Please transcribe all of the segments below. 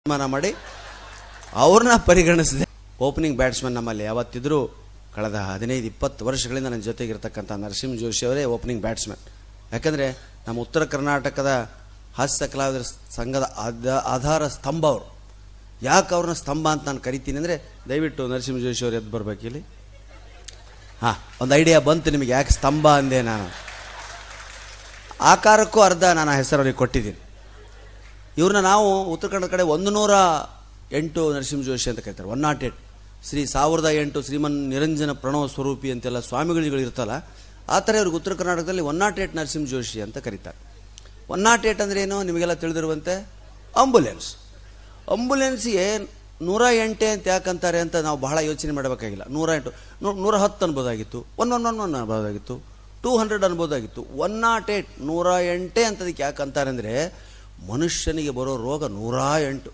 ತೀರ್ಮಾನ ಮಾಡಿ ಅವ್ರನ್ನ ಪರಿಗಣಿಸಿದೆ ಓಪನಿಂಗ್ ಬ್ಯಾಟ್ಸ್ಮನ್ ನಮ್ಮಲ್ಲಿ ಯಾವತ್ತಿದ್ರೂ ಕಳೆದ ಹದಿನೈದು ಇಪ್ಪತ್ತು ವರ್ಷಗಳಿಂದ ನನ್ನ ಜೊತೆಗಿರ್ತಕ್ಕಂಥ ನರಸಿಂಹ ಜೋಶಿ ಅವರೇ ಓಪನಿಂಗ್ ಬ್ಯಾಟ್ಸ್ಮನ್ ಯಾಕಂದರೆ ನಮ್ಮ ಉತ್ತರ ಕರ್ನಾಟಕದ ಹಾಸ್ಯ ಕಲಾವಿದರ ಸಂಘದ ಆಧ- ಆಧಾರ ಸ್ತಂಭ ಅವರು ಯಾಕೆ ಅವ್ರನ್ನ ಸ್ತಂಭ ಅಂತ ನಾನು ಕರಿತೀನಿ ಅಂದರೆ ದಯವಿಟ್ಟು ನರಸಿಂಹ ಜೋಶಿ ಅವ್ರು ಎದ್ದು ಬರ್ಬೇಕು ಇಲ್ಲಿ ಹಾಂ ಒಂದು ಐಡಿಯಾ ಬಂತು ನಿಮಗೆ ಯಾಕೆ ಸ್ತಂಭ ಅಂದೆ ನಾನು ಆಕಾರಕ್ಕೂ ಅರ್ಧ ನಾನು ಆ ಹೆಸರು ಅವ್ರಿಗೆ ಕೊಟ್ಟಿದ್ದೀನಿ ಇವ್ರನ್ನ ನಾವು ಉತ್ತರ ಕನ್ನಡ ಕಡೆ ಒಂದು ನೂರ ಎಂಟು ನರಸಿಂಹ ಜೋಶಿ ಅಂತ ಕರೀತಾರೆ ಒನ್ ನಾಟ್ ಏಟ್ ಶ್ರೀ ಸಾವಿರದ ಎಂಟು ಶ್ರೀಮನ್ ನಿರಂಜನ ಪ್ರಣವ ಸ್ವರೂಪಿ ಅಂತೆಲ್ಲ ಸ್ವಾಮಿಗಳು ಇರ್ತಲ್ಲ ಆ ಥರ ಇವ್ರಿಗೆ ಉತ್ತರ ಕರ್ನಾಟಕದಲ್ಲಿ one not eight Narasimha Joshi ಅಂತ ಕರೀತಾರೆ ಒನ್ ನಾಟ್ ಏಟ್ ಅಂದ್ರೆ ಏನು ನಿಮಗೆಲ್ಲ ತಿಳಿದಿರುವಂತೆ ಅಂಬುಲೆನ್ಸ್ ಅಂಬುಲೆನ್ಸ್ಗೆ ನೂರ ಎಂಟೆ ಅಂತ ಯಾಕಂತಾರೆ ಅಂತ ನಾವು ಬಹಳ ಯೋಚನೆ ಮಾಡಬೇಕಾಗಿಲ್ಲ ನೂರ ಎಂಟು ನೂ- ನೂರ ಹತ್ತು ಅನ್ಬೋದಾಗಿತ್ತು ಒನ್ ಒನ್ ಒನ್ ಒನ್ ಅನ್ಬೋದಾಗಿತ್ತು ಟೂ ಹಂಡ್ರೆಡ್ ಅನ್ಬೋದಾಗಿತ್ತು ಒನ್ ನಾಟ್ ಏಟ್ ನೂರ ಎಂಟೆ ಅಂತದಕ್ಕೆ ಯಾಕಂತಾರೆ ಅಂದರೆ ಮನುಷ್ಯನಿಗೆ ಬರೋ ರೋಗ ನೂರ ಎಂಟು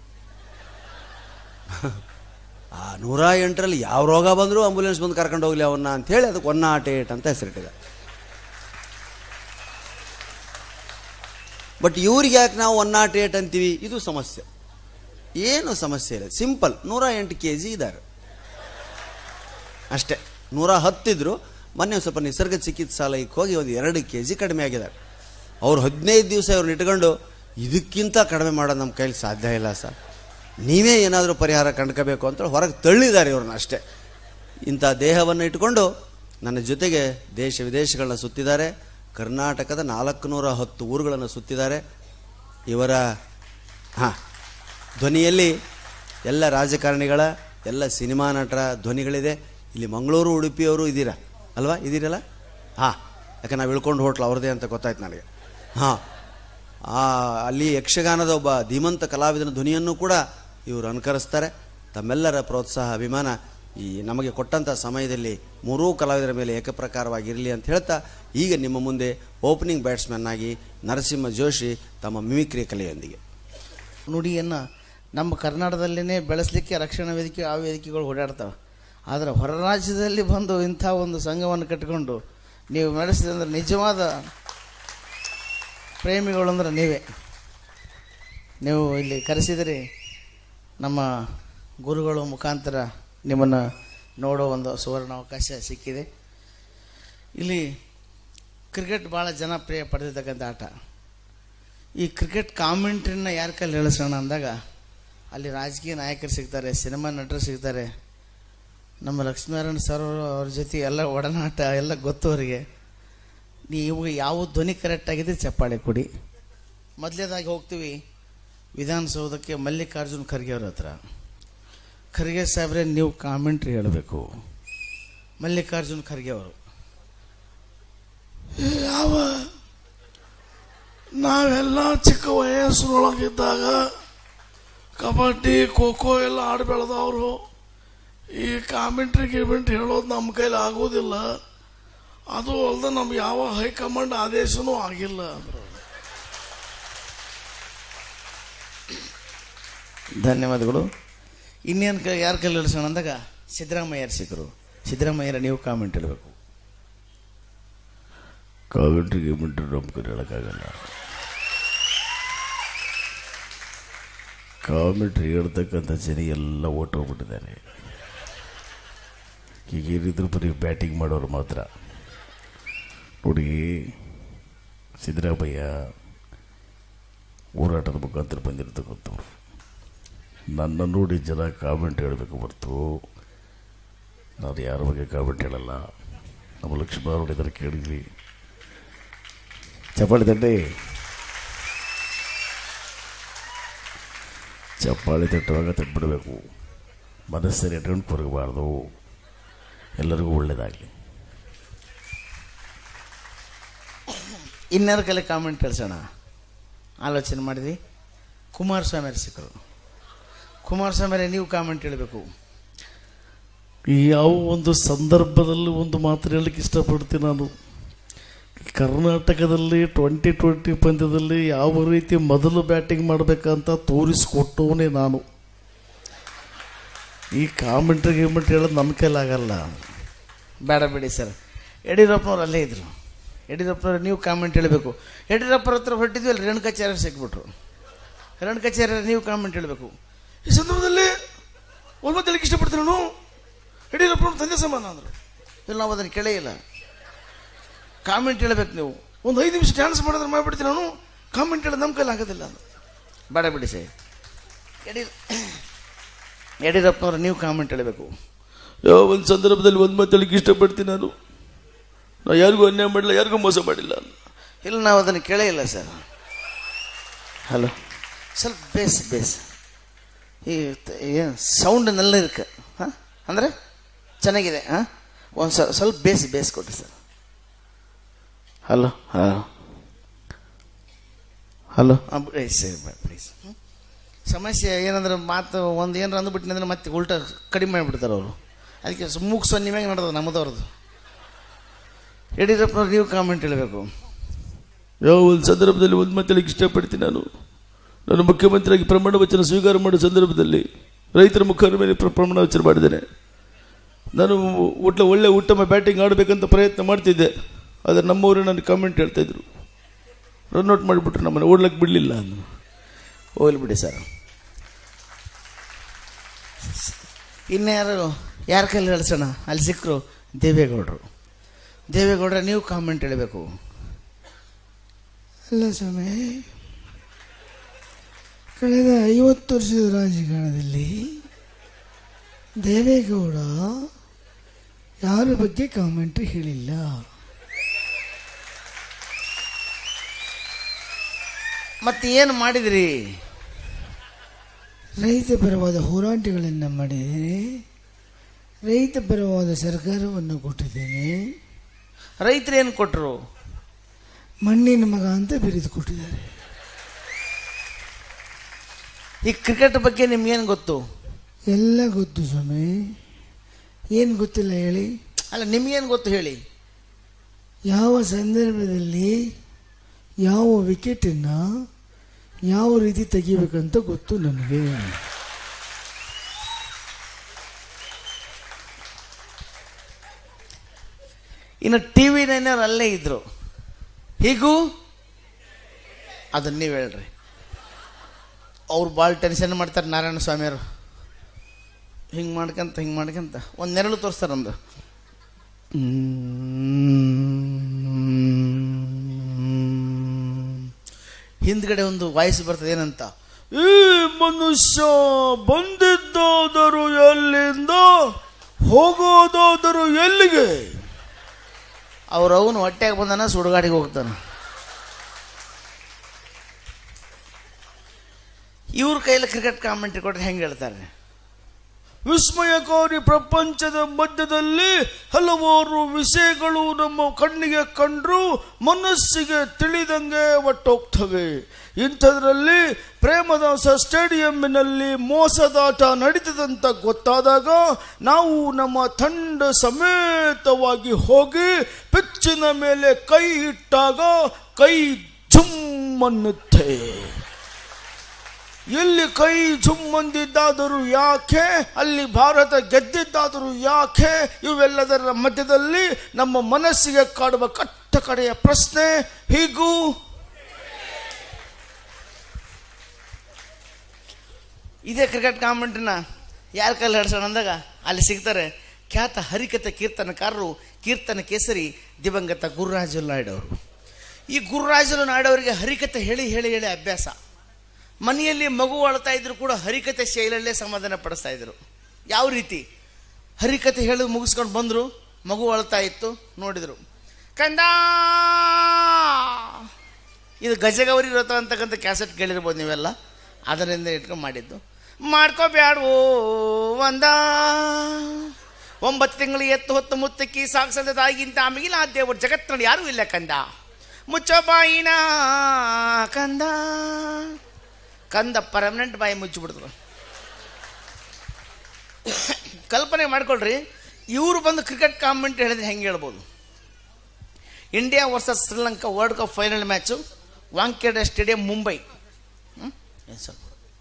ಆ ನೂರ ಎಂಟರಲ್ಲಿ ಯಾವ ರೋಗ ಬಂದರೂ ಆಂಬುಲೆನ್ಸ್ ಬಂದು ಕರ್ಕೊಂಡು ಹೋಗ್ಲಿ ಅವನ್ನ ಅಂಥೇಳಿ ಅದಕ್ಕೆ ಒನ್ ನಾಟ್ ಏಟ್ ಅಂತ ಹೆಸರಿಟ್ಟಿದೆ ಬಟ್ ಇವ್ರಿಗೆ ಯಾಕೆ ನಾವು ಒನ್ ನಾಟ್ ಏಟ್ ಅಂತೀವಿ ಇದು ಸಮಸ್ಯೆ ಏನು ಸಮಸ್ಯೆ ಇಲ್ಲ ಸಿಂಪಲ್ ನೂರ ಎಂಟು ಕೆ ಜಿ ಇದ್ದಾರೆ ಅಷ್ಟೇ ನೂರ ಹತ್ತಿದ್ರು ಮೊನ್ನೆ ಒಂದ್ ಸ್ವಲ್ಪ ನಿಸರ್ಗ ಚಿಕಿತ್ಸಾಲಯಕ್ಕೆ ಹೋಗಿ ಒಂದು ಎರಡು ಕೆ ಜಿ ಕಡಿಮೆ ಆಗಿದ್ದಾರೆ ಅವ್ರು ಹದಿನೈದು ದಿವಸ ಅವ್ರನ್ನ ಇಟ್ಕೊಂಡು ಇದಕ್ಕಿಂತ ಕಡಿಮೆ ಮಾಡೋದು ನಮ್ಮ ಕೈಲಿ ಸಾಧ್ಯ ಇಲ್ಲ ಸರ್ ನೀವೇ ಏನಾದರೂ ಪರಿಹಾರ ಕಂಡ್ಕೋಬೇಕು ಅಂತ ಹೊರಗೆ ತಳ್ಳಿದ್ದಾರೆ ಇವ್ರನ್ನ ಅಷ್ಟೇ ಇಂಥ ದೇಹವನ್ನು ಇಟ್ಕೊಂಡು ನನ್ನ ಜೊತೆಗೆ ದೇಶ ವಿದೇಶಗಳನ್ನ ಸುತ್ತಿದ್ದಾರೆ ಕರ್ನಾಟಕದ ನಾಲ್ಕುನೂರ ಹತ್ತು ಊರುಗಳನ್ನು ಸುತ್ತಿದ್ದಾರೆ ಇವರ ಹಾಂ ಧ್ವನಿಯಲ್ಲಿ ಎಲ್ಲ ರಾಜಕಾರಣಿಗಳ ಎಲ್ಲ ಸಿನಿಮಾ ನಟರ ಧ್ವನಿಗಳಿದೆ ಇಲ್ಲಿ ಮಂಗಳೂರು ಉಡುಪಿಯವರು ಇದ್ದೀರಾ ಅಲ್ವಾ ಇದ್ದೀರಲ್ಲ ಹಾಂ ಯಾಕೆ ನಾವು ಇಳ್ಕೊಂಡು ಹೋಟ್ಲು ಅವ್ರದ್ದೇ ಅಂತ ಗೊತ್ತಾಯ್ತು ನನಗೆ ಹಾಂ ಆ ಅಲ್ಲಿ ಯಕ್ಷಗಾನದ ಒಬ್ಬ ಧೀಮಂತ ಕಲಾವಿದನ ಧ್ವನಿಯನ್ನು ಕೂಡ ಇವರು ಅನುಕರಿಸ್ತಾರೆ ತಮ್ಮೆಲ್ಲರ ಪ್ರೋತ್ಸಾಹ ಅಭಿಮಾನ ಈ ನಮಗೆ ಕೊಟ್ಟಂಥ ಸಮಯದಲ್ಲಿ ಮೂರೂ ಕಲಾವಿದರ ಮೇಲೆ ಏಕಪ್ರಕಾರವಾಗಿರಲಿ ಅಂತ ಹೇಳ್ತಾ ಈಗ ನಿಮ್ಮ ಮುಂದೆ ಓಪನಿಂಗ್ ಬ್ಯಾಟ್ಸ್ಮನ್ ಆಗಿ ನರಸಿಂಹ ಜೋಶಿ ತಮ್ಮ ಮಿಮಿಕ್ರಿ ಕಲೆಯೊಂದಿಗೆ ನುಡಿಯನ್ನು ನಮ್ಮ ಕರ್ನಾಟಕದಲ್ಲೇ ಬೆಳೆಸಲಿಕ್ಕೆ ರಕ್ಷಣಾ ವೇದಿಕೆ ಆ ವೇದಿಕೆಗಳು ಓಡಾಡ್ತವೆ ಆದರೆ ಹೊರ ರಾಜ್ಯದಲ್ಲಿ ಬಂದು ಇಂಥ ಒಂದು ಸಂಘವನ್ನು ಕಟ್ಟಿಕೊಂಡು ನೀವು ನಡೆಸಿದಂದ್ರೆ ನಿಜವಾದ ಪ್ರೇಮಿಗಳು ಅಂದ್ರೆ ನೀವೇ ನೀವು ಇಲ್ಲಿ ಕರೆಸಿದರೆ ನಮ್ಮ ಗುರುಗಳ ಮುಖಾಂತರ ನಿಮ್ಮನ್ನು ನೋಡೋ ಒಂದು ಸುವರ್ಣ ಅವಕಾಶ ಸಿಕ್ಕಿದೆ ಇಲ್ಲಿ ಕ್ರಿಕೆಟ್ ಭಾಳ ಜನಪ್ರಿಯ ಪಡೆದಿರ್ತಕ್ಕಂಥ ಆಟ ಈ ಕ್ರಿಕೆಟ್ ಕಾಮೆಂಟ್ರಿನ ಯಾರ ಕೈಲಿ ಹೇಳಿಸೋಣ ಅಂದಾಗ ಅಲ್ಲಿ ರಾಜಕೀಯ ನಾಯಕರು ಸಿಗ್ತಾರೆ ಸಿನಿಮಾ ನಟರು ಸಿಗ್ತಾರೆ ನಮ್ಮ ಲಕ್ಷ್ಮೀನಾರಾಯಣ ಸರ್ ಅವ್ರ ಜೊತೆ ಎಲ್ಲ ಒಡನಾಟ ಎಲ್ಲ ಗೊತ್ತು ಅವರಿಗೆ ನೀವು ಯಾವ ಧ್ವನಿ ಕರೆಕ್ಟ್ ಆಗಿದೆ ಚಪ್ಪಾಳೆ ಕೊಡಿ ಮೊದಲೇದಾಗಿ ಹೋಗ್ತೀವಿ ವಿಧಾನಸೌಧಕ್ಕೆ ಮಲ್ಲಿಕಾರ್ಜುನ್ ಖರ್ಗೆ ಅವ್ರ ಹತ್ರ ಖರ್ಗೆ ಸಾಹೇಬ್ರೆ ನೀವು ಕಾಮೆಂಟ್ರಿ ಹೇಳಬೇಕು ಮಲ್ಲಿಕಾರ್ಜುನ್ ಖರ್ಗೆ ಅವರು ಯಾವ ನಾವೆಲ್ಲ ಚಿಕ್ಕ ವಯಸ್ಸಿನೊಳಗಿದ್ದಾಗ ಕಬಡ್ಡಿ ಖೋ ಖೋ ಎಲ್ಲ ಆಡಿ ಬೆಳೆದವರು ಈ ಕಾಮೆಂಟ್ರಿ ಗಿಮೆಂಟ್ರಿ ಹೇಳೋದು ನಮ್ಮ ಕೈಲಿ ಆಗೋದಿಲ್ಲ ಅದು ಅಲ್ಲದೆ ನಮ್ಗೆ ಯಾವ ಹೈಕಮಾಂಡ್ ಆದೇಶನೂ ಆಗಿಲ್ಲ ಅಂದ್ರು ಧನ್ಯವಾದಗಳು ಇನ್ನೇನು ಕ ಯಾರ ಕೈಲಿ ಹೇಳಿಸೋಣ ಅಂದಾಗ ಸಿದ್ದರಾಮಯ್ಯರು ಸಿಕ್ಕರು ಸಿದ್ದರಾಮಯ್ಯರ ನೀವು ಕಾಮೆಂಟ್ ಹೇಳಬೇಕು ಕಾಮೆಂಟ್ರಿ ಗಿಮೆಂಟ್ರಿ ನಮ್ಮ ಕೈ ಹೇಳೋಕ್ಕಾಗಲ್ಲ ಕಾಮೆಂಟ್ರಿ ಹೇಳ್ತಕ್ಕಂಥ ಜನ ಎಲ್ಲ ಓಟೋಗ್ಬಿಟ್ಟಿದ್ದಾರೆ ಈಗ ಏನಿದ್ರು ಬರೀ ಬ್ಯಾಟಿಂಗ್ ಮಾಡೋರು ಮಾತ್ರ ನೋಡಿ ಸಿದ್ದರಾಮಯ್ಯ ಹೋರಾಟದ ಮುಖಾಂತರ ಬಂದಿರತಕ್ಕಂಥವ್ರು ನನ್ನ ನೋಡಿ ಜನ ಕಾಮೆಂಟ್ ಹೇಳಬೇಕು ಹೊರತು ನಾನು ಯಾರ ಬಗ್ಗೆ ಕಾಮೆಂಟ್ ಹೇಳಲ್ಲ ನಮ್ಮ ಲಕ್ಷ್ಮಣ ನೋಡಿದರೆ ಕೇಳಿದ್ವಿ ಚಪ್ಪಾಳಿ ತಟ್ಟಿ ಚಪ್ಪಾಳಿ ತಟ್ಟುವಾಗ ತಟ್ಬಿಡಬೇಕು ಮನಸ್ಸಲ್ಲಿ ಇಟ್ಕೊಂಡು ಕೊರಗಬಾರ್ದು ಎಲ್ಲರಿಗೂ ಒಳ್ಳೆಯದಾಗಲಿ ಇನ್ಯಾರ ಕೈಲಿ ಕಾಮೆಂಟ್ ಕಳ್ಸೋಣ ಆಲೋಚನೆ ಮಾಡಿದ್ವಿ ಕುಮಾರಸ್ವಾಮಿ ಅವ್ರು ಸಿಕ್ಕರು ಕುಮಾರಸ್ವಾಮಿ ಅವರೇ ನೀವು ಕಾಮೆಂಟ್ ಹೇಳಬೇಕು ಯಾವ ಒಂದು ಸಂದರ್ಭದಲ್ಲಿ ಒಂದು ಮಾತು ಹೇಳಲಿಕ್ಕೆ ಇಷ್ಟಪಡ್ತೀನಿ ನಾನು ಕರ್ನಾಟಕದಲ್ಲಿ ಟ್ವೆಂಟಿ ಟ್ವೆಂಟಿ ಪಂದ್ಯದಲ್ಲಿ ಯಾವ ರೀತಿ ಮೊದಲು ಬ್ಯಾಟಿಂಗ್ ಮಾಡಬೇಕಂತ ತೋರಿಸ್ಕೊಟ್ಟವನೇ ನಾನು ಈ ಕಾಮೆಂಟ್ರಿ ಗಿಮೆಂಟ್ರಿ ಹೇಳೋದು ನನ್ನ ಕೈಲಾಗಲ್ಲ ಬೇಡ ಬಿಡಿ ಸರ್ ಯಡಿಯೂರಪ್ಪನವ್ರು ಅಲ್ಲೇ ಇದ್ರು ಯಡಿಯೂರಪ್ಪನವ್ರು ನೀವು ಕಾಮೆಂಟ್ ಹೇಳಬೇಕು ಯಡಿಯೂರಪ್ಪರ ಹತ್ರ ಹೊರಟಿದ್ವಿ ಅಲ್ಲಿ ರೇಣುಕಾಚಾರ್ಯ ಸಿಕ್ಬಿಟ್ರು ರೇಣುಕಾಚಾರ್ಯ ನೀವು ಕಾಮೆಂಟ್ ಹೇಳಬೇಕು ಈ ಸಂದರ್ಭದಲ್ಲಿ ಒಂದು ಮಾತು ಹೇಳಕ್ಕೆ ಇಷ್ಟಪಡ್ತೀನಿ ನಾನು ಯಡಿಯೂರಪ್ಪನ ತಂದೆ ಸಮಾನ ಅಂದರು ಇಲ್ಲ ನಾವು ಅದನ್ನು ಕೇಳೇ ಇಲ್ಲ ಕಾಮೆಂಟ್ ಹೇಳ್ಬೇಕು ನೀವು ಒಂದು ಐದು ನಿಮಿಷ ಡ್ಯಾನ್ಸ್ ಮಾಡಿದ್ರೆ ಮಾಡ್ಬಿಡ್ತೀನಿ ನಾನು ಕಾಮೆಂಟ್ ಹೇಳೋದು ನಮ್ಮ ಕೈಲಿ ಆಗೋದಿಲ್ಲ ಅಂದ್ರು. ಬೇಡ ಬಿಡಿ ಸರ್ ಯಡಿಯೂರ್ ಯಡಿಯೂರಪ್ಪನವ್ರು ನೀವು ಕಾಮೆಂಟ್ ಹೇಳಬೇಕು ಯಾವ ಒಂದು ಸಂದರ್ಭದಲ್ಲಿ ಒಂದು ಮಾತು ಹೇಳಕ್ಕೆ ಇಷ್ಟಪಡ್ತೀನಿ ನಾನು ನಾ ಯಾರಿಗೂ ಅನ್ಯಾಯ ಮಾಡಿಲ್ಲ ಯಾರಿಗೂ ಮೋಸ ಮಾಡಿಲ್ಲ ಅಂತ ಇಲ್ಲ ನಾವು ಅದನ್ನು ಕೇಳೇ ಇಲ್ಲ ಸರ್ ಹಲೋ ಸ್ವಲ್ಪ ಬೇಸ್ ಬೇಸ್ ಈ ತ- ಏನು ಸೌಂಡ್ ನೆಲ್ಲ ಇருக்கு ಹಾಂ ಅಂದರೆ ಚೆನ್ನಾಗಿದೆ ಹಾಂ ಒಂದು ಸ್ವಲ್ಪ ಬೇಸ್ ಬೇಸ್ ಕೊಡಿ ಸರ್ ಹಲೋ ಹಲೋ ಹಲೋ ಸರಿ ಪ್ಲೀಸ್ ಸಮಸ್ಯೆ ಏನಂದ್ರೆ ಮಾತು ಒಂದು ಏನಾರ ಅಂದ್ಬಿಟ್ಟಿನಂದ್ರೆ ಮತ್ತೆ ಉಲ್ಟಾ ಕಡಿಮೆ ಮಾಡಿಬಿಡ್ತಾರೆ ಅವರು ಅದಕ್ಕೆ ಮೂಗ್ ಸೊನ್ನಿಮ್ಯಾಗ ನಡೆದ ನಮ್ಮದವ್ರದ್ದು ಯಡಿಯೂರಪ್ಪನವ್ರು ನೀವು ಕಾಮೆಂಟ್ ಹೇಳಬೇಕು ಯಾವ ಒಂದು ಸಂದರ್ಭದಲ್ಲಿ ಒಂದು ಮಾತು ಹೇಳಕ್ಕೆ ಇಷ್ಟಪಡ್ತೀನಿ ನಾನು ನಾನು ಮುಖ್ಯಮಂತ್ರಿಯಾಗಿ ಪ್ರಮಾಣ ವಚನ ಸ್ವೀಕಾರ ಮಾಡೋ ಸಂದರ್ಭದಲ್ಲಿ ರೈತರ ಮುಖದ ಮೇಲೆ ಪ್ರ- ಪ್ರಮಾಣ ವಚನ ಮಾಡಿದ್ದೇನೆ ನಾನು ಊಟ ಒಳ್ಳೆ ಉತ್ತಮ ಬ್ಯಾಟಿಂಗ್ ಆಡಬೇಕಂತ ಪ್ರಯತ್ನ ಮಾಡ್ತಿದ್ದೆ ಆದರೆ ನಮ್ಮವರು ನನಗೆ ಕಾಮೆಂಟ್ ಹೇಳ್ತಾ ಇದ್ರು ರನ್ಔಟ್ ಮಾಡಿಬಿಟ್ರು ನಮ್ಮನ್ನು ಓಡ್ಲಕ್ಕೆ ಬಿಡಲಿಲ್ಲ ಅಂದ್ರು ಹೋಗ್ಲಿ ಬಿಡಿ ಸರ್ ಇನ್ಯಾರು ಯಾರ ಕೈಲಿ ಹೇಳ್ಸೋಣ ಅಲ್ಲಿ ಸಿಕ್ಕರು ದೇವೇಗೌಡರು ದೇವೇಗೌಡ್ರ ನೀವು ಕಾಮೆಂಟ್ ಹೇಳಬೇಕು ಅಲ್ಲ ಸ್ವಾಮಿ ಕಳೆದ ಐವತ್ತು ವರ್ಷದ ರಾಜಕಾರಣದಲ್ಲಿ ದೇವೇಗೌಡ ಯಾರ ಬಗ್ಗೆ ಕಾಮೆಂಟ್ರಿ ಹೇಳಿಲ್ಲ ಮತ್ತೆ ಏನು ಮಾಡಿದ್ರಿ ರೈತ ಪರವಾದ ಹೋರಾಟಗಳನ್ನು ಮಾಡಿದ್ದೇನೆ ರೈತ ಪರವಾದ ಸರ್ಕಾರವನ್ನು ಕೊಟ್ಟಿದ್ದೇನೆ ರೈತರು ಏನು ಕೊಟ್ಟರು ಮಣ್ಣಿನ ಮಗ ಅಂತ ಬಿರಿದು ಕೊಟ್ಟಿದ್ದಾರೆ ಈ ಕ್ರಿಕೆಟ್ ಬಗ್ಗೆ ನಿಮ್ಗೇನು ಗೊತ್ತು ಎಲ್ಲ ಗೊತ್ತು ಸ್ವಾಮಿ ಏನು ಗೊತ್ತಿಲ್ಲ ಹೇಳಿ ಅಲ್ಲ ನಿಮ್ಗೇನು ಗೊತ್ತು ಹೇಳಿ ಯಾವ ಸಂದರ್ಭದಲ್ಲಿ ಯಾವ ವಿಕೆಟನ್ನು ಯಾವ ರೀತಿ ತೆಗಿಬೇಕಂತ ಗೊತ್ತು ನನಗೆ ಇನ್ನು ಟಿ ವಿ ನೈನವ್ರು ಅಲ್ಲೇ ಇದ್ರು ಹೀಗೂ ಅದನ್ನ ನೀವು ಹೇಳ್ರಿ ಅವ್ರು ಭಾಳ ಟೆನ್ಷನ್ ಮಾಡ್ತಾರೆ ನಾರಾಯಣ ಸ್ವಾಮಿಯವರು ಹಿಂಗೆ ಮಾಡ್ಕಂತ ಹಿಂಗೆ ಮಾಡ್ಕಂತ ಒಂದು ನೆರಳು ತೋರಿಸ್ತಾರೆ ಒಂದು ಹಿಂದ್ಗಡೆ ಒಂದು ವಾಯ್ಸ್ ಬರ್ತದೆ ಏನಂತ ಈ ಮನುಷ್ಯ ಬಂದಿದ್ದಾದರೂ ಎಲ್ಲಿಂದ ಹೋಗೋದಾದರೂ ಎಲ್ಲಿಗೆ ಅವ್ರ ಅವನು ಹೊಟ್ಟೆಗೆ ಬಂದಾನ ಸುಡುಗಾಡಿಗೆ ಹೋಗ್ತಾನ ಇವ್ರ ಕೈಯಲ್ಲಿ ಕ್ರಿಕೆಟ್ ಕಾಮೆಂಟ್ರಿ ಕೊಟ್ರೆ ಹೆಂಗೆ ಹೇಳ್ತಾರೆ ವಿಸ್ಮಯಕಾರಿ ಪ್ರಪಂಚದ ಮಧ್ಯದಲ್ಲಿ ಹಲವಾರು ವಿಷಯಗಳು ನಮ್ಮ ಕಣ್ಣಿಗೆ ಕಂಡ್ರು ಮನಸ್ಸಿಗೆ ತಿಳಿದಂಗೆ ಒಟ್ಟೋಗ್ತವೆ ಇಂಥದ್ರಲ್ಲಿ ಪ್ರೇಮದಾಸ ಸ್ಟೇಡಿಯಂನಲ್ಲಿ ಮೋಸದಾಟ ನಡೀತದಂತ ಗೊತ್ತಾದಾಗ ನಾವು ನಮ್ಮ ತಂಡ ಸಮೇತವಾಗಿ ಹೋಗಿ ಪಿಚ್ಚಿನ ಮೇಲೆ ಕೈ ಇಟ್ಟಾಗ ಕೈ ಜುಮ್ಮನ್ನುತ್ತೆ ಎಲ್ಲಿ ಕೈ ಜುಮ್ಮಂದಿದ್ದಾದರೂ ಯಾಕೆ ಅಲ್ಲಿ ಭಾರತ ಗೆದ್ದಿದ್ದಾದರೂ ಯಾಕೆ ಇವೆಲ್ಲದರ ಮಧ್ಯದಲ್ಲಿ ನಮ್ಮ ಮನಸ್ಸಿಗೆ ಕಾಡುವ ಕಟ್ಟ ಕಡೆಯ ಪ್ರಶ್ನೆ ಹೀಗೂ ಇದೇ ಕ್ರಿಕೆಟ್ ಕಾಮೆಂಟ್ನ ಯಾರ ಕೈಲಿ ಹಿಡ್ಸೋಣ ಅಂದಾಗ ಅಲ್ಲಿ ಸಿಗ್ತಾರೆ ಖ್ಯಾತ ಹರಿಕತೆ ಕೀರ್ತನಕಾರರು ಕೀರ್ತನ ಕೇಸರಿ ದಿವಂಗತ ಗುರುರಾಜುಲು ನಾಯ್ಡು ಅವರು ಈ ಗುರುರಾಜುಲು ನಾಯ್ಡು ಅವರಿಗೆ ಹರಿಕತೆ ಹೇಳಿ ಹೇಳಿ ಹೇಳಿ ಅಭ್ಯಾಸ ಮನೆಯಲ್ಲಿ ಮಗು ಅಳ್ತಾ ಇದ್ರು ಕೂಡ ಹರಿಕತೆ ಶೈಲಲ್ಲೇ ಸಮಾಧಾನ ಪಡಿಸ್ತಾ ಇದ್ರು ಯಾವ ರೀತಿ ಹರಿಕತೆ ಹೇಳಿ ಮುಗಿಸ್ಕೊಂಡು ಬಂದರು ಮಗು ಅಳ್ತಾ ಇತ್ತು ನೋಡಿದರು ಕಂದ ಇದು ಗಜಗೌರಿ ವ್ರತ ಅಂತಕ್ಕಂಥ ಕ್ಯಾಸೆಟ್ ಕೇಳಿರ್ಬೋದು ನೀವೆಲ್ಲ ಅದರಿಂದ ಇಟ್ಕೊಂಡು ಮಾಡಿದ್ದು ಮಾಡ್ಕೋಬ್ಯಾಡ್ವೋ ಒಂದ ಒಂಬತ್ತು ತಿಂಗಳು ಎತ್ತು ಹೊತ್ತು ಮುತ್ತಕ್ಕಿ ಸಾಗಿಸದಾಗಿಂತ ಆಮೇಲೆ ಆ ದೇವರು ಜಗತ್ತಿನಲ್ಲಿ ಯಾರೂ ಇಲ್ಲ ಕಂದ ಮುಚ್ಚೋ ಬಾಯಿನ ಕಂದ ಕಂದ ಪರ್ಮನೆಂಟ್ ಬಾಯಿ ಮುಚ್ಚಿಬಿಡ್ತದೆ ಕಲ್ಪನೆ ಮಾಡ್ಕೊಳ್ರಿ ಇವರು ಬಂದು ಕ್ರಿಕೆಟ್ ಕಾಮೆಂಟ್ ಹೇಳಿದ್ರೆ ಹೆಂಗೆ ಹೇಳ್ಬೋದು India versus Sri Lanka world cup final match Wankhede stadium Mumbai hmm? ಏನ್ ಸ್ವಲ್ಪ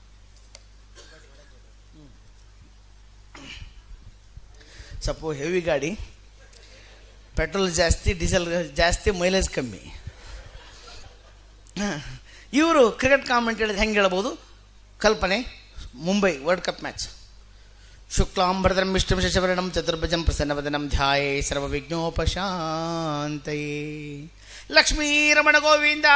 ಸ್ವಲ್ಪ ಹೆವಿ ಗಾಡಿ ಪೆಟ್ರೋಲ್ ಜಾಸ್ತಿ ಡೀಸೆಲ್ ಜಾಸ್ತಿ ಮೈಲೇಜ್ ಕಮ್ಮಿ ಇವರು ಕ್ರಿಕೆಟ್ ಕಾಮೆಂಟ್ ಹೇಳಿದ್ರೆ ಹೆಂಗೆ ಹೇಳ್ಬೋದು ಕಲ್ಪನೆ ಮುಂಬೈ ವರ್ಲ್ಡ್ ಕಪ್ ಮ್ಯಾಚ್ ಶುಕ್ಲಾಂಬರಧರಂ ವಿಷ್ಣು ಶಶವರ್ಣಂ ಚತುರ್ಭುಜಂ ಪ್ರಸನ್ನವದನಂ ಧ್ಯಾಯೇ ಸರ್ವವಿಘ್ನೋಪಶಾಂತಯೇ ಲಕ್ಷ್ಮೀ ರಮಣ ಗೋವಿಂದ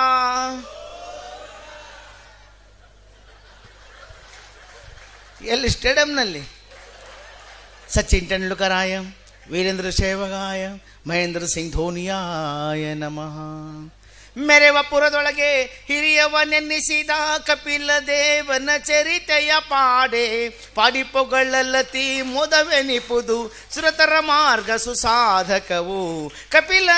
ಎಲ್ಲಿ ಸ್ಟೇಡಿಯಂನಲ್ಲಿ ಸಚಿನ್ ತೆಂಡೂಲ್ಕರಾಯ ವೀರೇಂದ್ರ ಸೇವಗಾಯ ಮಹೇಂದ್ರ ಸಿಂಗ್ ಧೋನಿಯಾಯ ನಮಃ ಮೆರೆವ ಪುರದೊಳಗೆ ಹಿರಿಯವನೆನ್ನಿಸಿದ ಕಪಿಲ ದೇವನ ಚರಿತೆಯ ಪಾಡೆ ಪಾಡಿ ಪೊಗಳಲ್ಲತಿ ಮುದವೆನಿಪುದು ಸುರತರ ಮಾರ್ಗ ಸುಸಾಧಕವು ಕಪಿಲ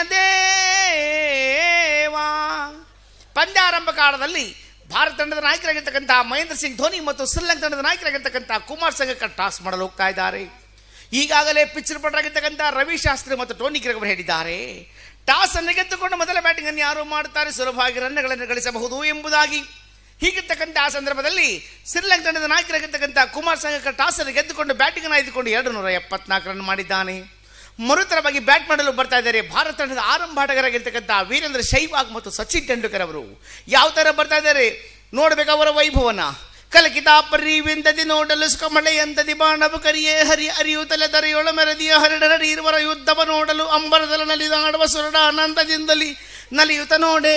ದೇವಾ ಪಂದ್ಯಾರಂಭ ಕಾಲದಲ್ಲಿ ಭಾರತ ತಂಡದ ನಾಯಕರಾಗಿರ್ತಕ್ಕಂಥ ಮಹೇಂದ್ರ ಸಿಂಗ್ ಧೋನಿ ಮತ್ತು ಶ್ರೀಲಂಕಾ ತಂಡದ ನಾಯಕರಾಗಿರ್ತಕ್ಕಂಥ ಕುಮಾರ್ ಸಂಗಕ್ಕ ಟಾಸ್ ಮಾಡಲು ಹೋಗ್ತಾ ಇದ್ದಾರೆ ಈಗಾಗಲೇ ಪಿಚ್ ರಿಪೋರ್ಟ್ ಆಗಿರ್ತಕ್ಕಂಥ ರವಿ ಶಾಸ್ತ್ರಿ ಮತ್ತು ಟೋನಿ ಗ್ರೆಗ್ ಅವರು ಹೇಳಿದ್ದಾರೆ ಟಾಸ್ ಅನ್ನು ಗೆದ್ದುಕೊಂಡು ಮೊದಲ ಬ್ಯಾಟಿಂಗ್ ಅನ್ನು ಯಾರು ಮಾಡುತ್ತಾರೆ ಸುಲಭವಾಗಿ ರನ್ಗಳನ್ನು ಗಳಿಸಬಹುದು ಎಂಬುದಾಗಿ ಹೀಗಿರ್ತಕ್ಕಂಥ ಆ ಸಂದರ್ಭದಲ್ಲಿ ಶ್ರೀಲಂಕಾ ತಂಡದ ನಾಯಕರಾಗಿರ್ತಕ್ಕಂಥ ಕುಮಾರ್ ಸಂಗಕ್ಕ ಟಾಸ್ ಅನ್ನು ಗೆದ್ದುಕೊಂಡು ಬ್ಯಾಟಿಂಗ್ ಅನ್ನು ಆಯ್ದುಕೊಂಡು ಎರಡು ನೂರ ಎಪ್ಪತ್ನಾಲ್ಕು ರನ್ ಮಾಡಿದ್ದಾನೆ ಮರುತರವಾಗಿ ಬ್ಯಾಟ್ ಮಾಡಲು ಬರ್ತಾ ಇದ್ದಾರೆ ಭಾರತ ತಂಡದ ಆರಂಭ ಆಟಗಾರರಾಗಿರ್ತಕ್ಕಂಥ ವೀರೇಂದ್ರ ಶೈವಾಗ್ ಮತ್ತು ಸಚಿನ್ ತೆಂಡೂಲ್ಕರ್ ಅವರು ಯಾವ ತರ ಬರ್ತಾ ಇದ್ದಾರೆ ನೋಡ್ಬೇಕು ಅವರ ವೈಭವನ ಕಲಕಿತ ಪರಿವಿಂದದಿ ನೋಡಲು ಸುಖಮಳೆಯಂದದಿ ಬಾಣವು ಕರಿಯೇ ಹರಿ ಅರಿಯುತ್ತಲೆ ದರೆಯೊಳ ಮೆರದಿಯ ಹರಡರಡಿ ಇರುವರ ಯುದ್ಧವ ನೋಡಲು ಅಂಬರದಲ್ಲಿ ನಲಿದಾಡುವ ಸುರಡ ಆನಂದದಿಂದಲಿ ನಲಿಯುತ್ತ ನೋಡೇ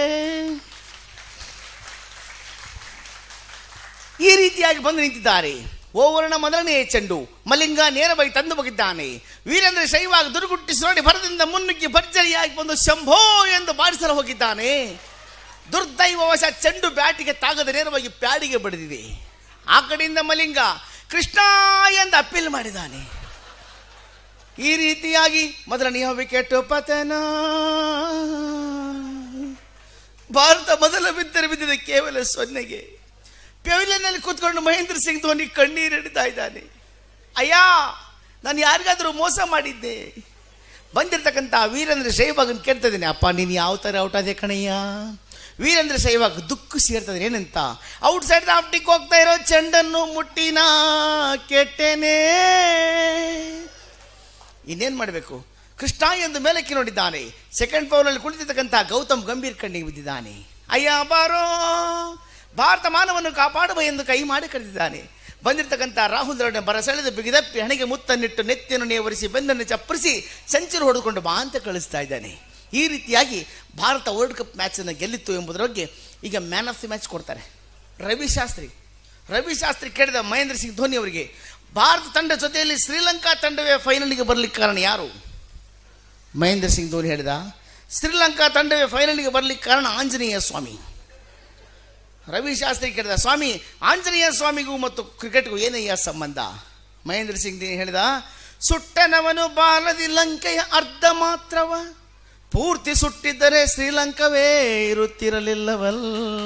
ಈ ರೀತಿಯಾಗಿ ಬಂದು ನಿಂತಿದ್ದಾರೆ ಓವರ್ನ ಮೊದಲನೆಯ ಚೆಂಡು ಮಲಿಂಗ ನೇರವಾಗಿ ತಂದು ಹೋಗಿದ್ದಾನೆ ವೀರೇಂದ್ರ ಶೈವಾಗ ದುರ್ಗುಟ್ಟಿ ಸುರಡಿ ಭರದಿಂದ ಮುನ್ನುಗ್ಗಿ ಭರ್ಜರಿಯಾಗಿ ಬಂದು ಶಂಭೋ ಎಂದು ಬಾರಿಸಲು ಹೋಗಿದ್ದಾನೆ ದುರ್ದೈವವಶ ಚೆಂಡು ಬ್ಯಾಟಿಗೆ ತಾಗದ ನೇರವಾಗಿ ಪ್ಯಾಡಿಗೆ ಬಡಿದಿದೆ ಆ ಕಡೆಯಿಂದ ಮಲಿಂಗ ಕೃಷ್ಣ ಎಂದು ಅಪ್ಪೀಲ್ ಮಾಡಿದ್ದಾನೆ ಈ ರೀತಿಯಾಗಿ ಮೊದಲನೆಯ ವಿಕೆಟ್ ಪತನ ಭಾರತ ಮೊದಲ ಬಿದ್ದರೆ ಬಿದ್ದಿದೆ ಕೇವಲ ಸೊನ್ನೆಗೆ ಪೆವಿಲಿಯನ್ನಲ್ಲಿ ಕೂತ್ಕೊಂಡು ಮಹೇಂದ್ರ ಸಿಂಗ್ ಧೋನಿ ಕಣ್ಣೀರಿಡ್ತಾ ಇದ್ದಾನೆ ಅಯ್ಯ ನಾನು ಯಾರಿಗಾದರೂ ಮೋಸ ಮಾಡಿದ್ದೆ ಬಂದಿರತಕ್ಕಂಥ ವೀರೇಂದ್ರ ಶೈವಾಗನ್ ಕೇಳ್ತಾ ಇದ್ದೀನಿ ಅಪ್ಪ ನೀನು ಯಾವ ಥರ ಔಟ್ ಆದೆ ಕಣಯ್ಯ ವೀರೇಂದ್ರ ಶೈವಾಗ್ ದುಃಖಿಸಿ ಹೇಳ್ತದೆ ಏನಂತ ಔಟ್ ಸೈಡ್ ಆಫ್ಟಿಗೆ ಹೋಗ್ತಾ ಇರೋ ಚೆಂಡನ್ನು ಮುಟ್ಟಿನ ಕೆಟ್ಟೆನೇ ಇನ್ನೇನು ಮಾಡಬೇಕು ಕೃಷ್ಣ ಎಂದು ಮೇಲಕ್ಕೆ ನೋಡಿದ್ದಾನೆ ಸೆಕೆಂಡ್ ಪವರಲ್ಲಿ ಕುಳಿತಿರ್ತಕ್ಕಂಥ ಗೌತಮ್ ಗಂಭೀರ್ ಕಣ್ಣಿಗೆ ಬಿದ್ದಿದ್ದಾನೆ ಅಯ್ಯ ಬಾರೋ ಭಾರತ ಮಾನವನ್ನು ಕಾಪಾಡುವ ಎಂದು ಕೈ ಮಾಡಿ ಕರೆದಿದ್ದಾನೆ ಬಂದಿರತಕ್ಕಂಥ ರಾಹುಲ್ ದ್ರಾವಿಡ್ ಬರಸೆಳೆದು ಬಿಗಿದಪ್ಪಿ ಹಣೆಗೆ ಮುತ್ತನ್ನಿಟ್ಟು ನೆತ್ತಿಯನ್ನು ನೇವರಿಸಿ ಬೆನ್ನನ್ನು ಚಪ್ಪರಿಸಿ ಸೆಂಚುರಿ ಹೊಡೆದುಕೊಂಡು ಬಾ ಅಂತ ಕಳಿಸ್ತಾ ಇದ್ದಾನೆ ಈ ರೀತಿಯಾಗಿ ಭಾರತ ವರ್ಲ್ಡ್ ಕಪ್ ಮ್ಯಾಚನ್ನು ಗೆಲ್ಲಿತ್ತು ಎಂಬುದರ ಬಗ್ಗೆ ಈಗ ಮ್ಯಾನ್ ಆಫ್ ದಿ ಮ್ಯಾಚ್ ಕೊಡ್ತಾರೆ ರವಿ ಶಾಸ್ತ್ರಿ ರವಿ ಶಾಸ್ತ್ರಿ ಕೇಳಿದ ಮಹೇಂದ್ರ ಸಿಂಗ್ ಧೋನಿ ಅವರಿಗೆ ಭಾರತ ತಂಡ ಜೊತೆಯಲ್ಲಿ ಶ್ರೀಲಂಕಾ ತಂಡವೇ ಫೈನಲ್ಗೆ ಬರಲಿಕ್ಕೆ ಕಾರಣ ಯಾರು ಮಹೇಂದ್ರ ಸಿಂಗ್ ಧೋನಿ ಹೇಳಿದ ಶ್ರೀಲಂಕಾ ತಂಡವೇ ಫೈನಲ್ಗೆ ಬರಲಿಕ್ಕೆ ಕಾರಣ ಆಂಜನೇಯ ಸ್ವಾಮಿ ರವಿ ಶಾಸ್ತ್ರಿ ಕೇಳಿದ ಸ್ವಾಮಿ ಆಂಜನೇಯ ಸ್ವಾಮಿಗೂ ಮತ್ತು ಕ್ರಿಕೆಟ್ಗೂ ಏನಯ್ಯ ಸಂಬಂಧ ಮಹೇಂದ್ರ ಸಿಂಗ್ ಧೋನಿ ಹೇಳಿದ ಸುಟ್ಟನವನು ಬಾಲದಿ ಲಂಕೆಯ ಅರ್ಧ ಮಾತ್ರವ ಪೂರ್ತಿ ಸುಟ್ಟಿದ್ದರೆ ಶ್ರೀಲಂಕವೇ ಇರುತ್ತಿರಲಿಲ್ಲವಲ್ಲ